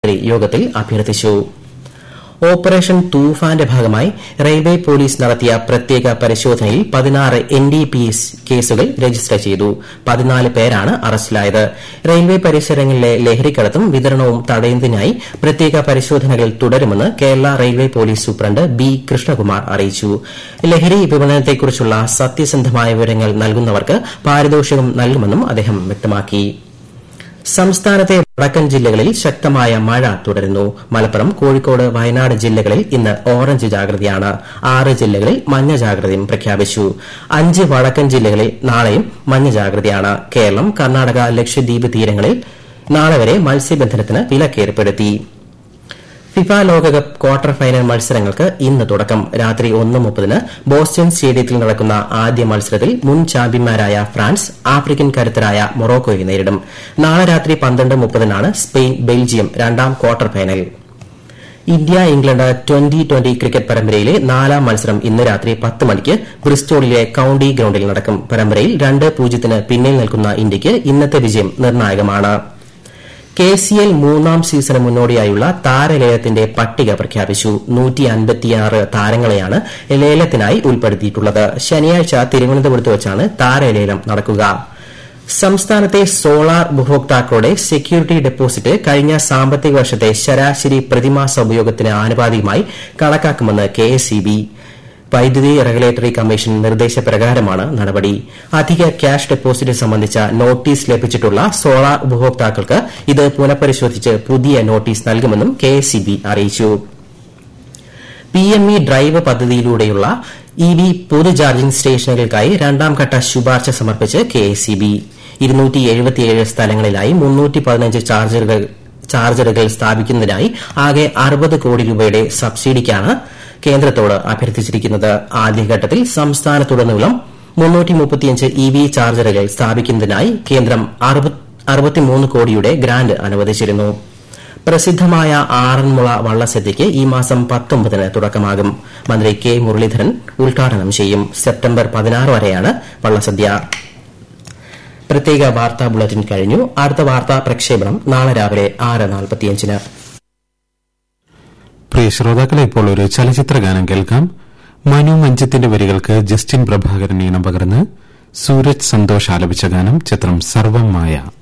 യോഗത്തിൽ അഭ്യർത്ഥിച്ചു ഓപ്പറേഷൻ തൂഫാന്റെ ഭാഗമായി റെയിൽവേ പോലീസ് നടത്തിയ പ്രത്യേക പരിശോധനയിൽ പതിനാറ് എൻ ഡി പി എസ് കേസുകൾ രജിസ്റ്റർ ചെയ്തു പതിനാല് പേരാണ് അറസ്റ്റിലായത് റെയിൽവേ പരിസരങ്ങളിലെ ലഹരിക്കടത്തും വിതരണവും തടയുന്നതിനായി പ്രത്യേക പരിശോധനകൾ തുടരുമെന്ന് Kerala railway police superintendent B Krishnakumar അറിയിച്ചു ലഹരി വിപണനത്തെക്കുറിച്ചുള്ള സത്യസന്ധമായ വിവരങ്ങൾ നൽകുന്നവർക്ക് പാരിതോഷികം നൽകുമെന്നും അദ്ദേഹം വ്യക്തമാക്കി സംസ്ഥാനത്തെ വടക്കൻ ജില്ലകളിൽ ശക്തമായ മഴ തുടരുന്നു മലപ്പുറം കോഴിക്കോട് വയനാട് ജില്ലകളിൽ ഇന്ന് ഓറഞ്ച് ജാഗ്രതയാണ് ആറ് ജില്ലകളിൽ മഞ്ഞ ജാഗ്രതയും പ്രഖ്യാപിച്ചു അഞ്ച് വടക്കൻ ജില്ലകളിൽ നാളെയും മഞ്ഞ ജാഗ്രതയാണ് കേരളം കർണാടക ലക്ഷദ്വീപ് തീരങ്ങളിൽ നാളെ വരെ മത്സ്യബന്ധനത്തിന് വിലക്കേർപ്പെടുത്തി ഫിഫ ലോകകപ്പ് ക്വാർട്ടർ ഫൈനൽ മത്സരങ്ങൾക്ക് ഇന്ന് തുടക്കം രാത്രി ഒന്ന് മുപ്പതിന് ബോസ്റ്റൺ സ്റ്റേഡിയത്തിൽ നടക്കുന്ന ആദ്യ മത്സരത്തിൽ മുൻ ചാമ്പ്യന്മാരായ ഫ്രാൻസ് ആഫ്രിക്കൻ കരുത്തരായ മൊറോക്കോയെ നേരിടും നാളെ രാത്രി പന്ത്രണ്ട് മുപ്പതിനാണ് സ്പെയിൻ ബെൽജിയം രണ്ടാം quarter final India England twenty twenty cricket പരമ്പരയിലെ നാലാം മത്സരം ഇന്ന് രാത്രി പത്ത് മണിക്ക് ബ്രിസ്റ്റോളിലെ കൌണ്ടി ഗ്രൌണ്ടിൽ നടക്കും പരമ്പരയിൽ രണ്ട് പൂജ്യത്തിന് പിന്നിൽ നിൽക്കുന്ന ഇന്ത്യയ്ക്ക് ഇന്നത്തെ വിജയം നിർണായകമാണ് കെ സി എൽ മൂന്നാം സീസണ് മുന്നോടിയായുള്ള താരലേലത്തിന്റെ പട്ടിക പ്രഖ്യാപിച്ചു താരങ്ങളെയാണ് ലേലത്തിനായി ഉൾപ്പെടുത്തിയിട്ടുള്ളത് ശനിയാഴ്ച തിരുവനന്തപുരത്ത് വച്ചാണ് താരലേലം നടക്കുക സംസ്ഥാനത്തെ സോളാർ ഉപഭോക്താക്കളുടെ സെക്യൂരിറ്റി ഡെപ്പോസിറ്റ് കഴിഞ്ഞ സാമ്പത്തിക വർഷത്തെ ശരാശരി പ്രതിമാസ ഉപയോഗത്തിന് ആനുപാതികമായി കണക്കാക്കുമെന്ന് കെഎസ്ഇബി വൈദ്യുതി റെഗുലേറ്ററി കമ്മീഷൻ നിർദ്ദേശപ്രകാരമാണ് നടപടി അധിക ക്യാഷ് ഡെപ്പോസിറ്റ് സംബന്ധിച്ച നോട്ടീസ് ലഭിച്ചിട്ടുള്ള സോളാർ ഉപഭോക്താക്കൾക്ക് ഇത് പുനഃപരിശോധിച്ച് പുതിയ നോട്ടീസ് നൽകുമെന്നും കെഎസ്ഇബി അറിയിച്ചു പിഎംഇ ഡ്രൈവ് പദ്ധതിയിലൂടെയുള്ള ഇ വി പൊതു ചാർജിംഗ് സ്റ്റേഷനുകൾക്കായി രണ്ടാംഘട്ട ശുപാർശ സമർപ്പിച്ച് കെഎസ്ഇബി സ്ഥലങ്ങളിലായി ചാർജറുകൾ ചാർജറുകൾ സ്ഥാപിക്കുന്നതിനായി ആകെ അറുപത് കോടി രൂപയുടെ സബ്സിഡിക്കാണ് കേന്ദ്രത്തോട് അഭ്യർത്ഥിച്ചിരിക്കുന്നത് ആദ്യഘട്ടത്തിൽ സംസ്ഥാനത്തുടനീളം ഇ വി ചാർജറുകൾ സ്ഥാപിക്കുന്നതിനായി കേന്ദ്രം അറുപത്തിമൂന്ന് കോടിയുടെ ഗ്രാന്റ് അനുവദിച്ചിരുന്നു പ്രസിദ്ധമായ ആറന്മുള വള്ളസദ്യയ്ക്ക് ഈ മാസം പത്തൊമ്പതിന് തുടക്കമാകും മന്ത്രി കെ മുരളീധരൻ ഉദ്ഘാടനം ചെയ്യും സെപ്റ്റംബർ പതിനാറ് വരെയാണ് വള്ളസദ്യ പ്രത്യേക വാർത്താ ബുള്ളറ്റിൻ കഴിഞ്ഞു അടുത്ത വാർത്താ പ്രക്ഷേപണം നാളെ രാവിലെ ആറ് നാൽപ്പത്തിയഞ്ചിന് പ്രിയ ശ്രോതാക്കളെ ഇപ്പോൾ ഒരു ചലച്ചിത്ര ഗാനം കേൾക്കാം മനു മഞ്ചത്തിന്റെ വരികൾക്ക് ജസ്റ്റിൻ പ്രഭാകരൻ ഈണം പകർന്ന് സൂരജ് സന്തോഷ് ആലപിച്ച ഗാനം ചിത്രം സർവം മായ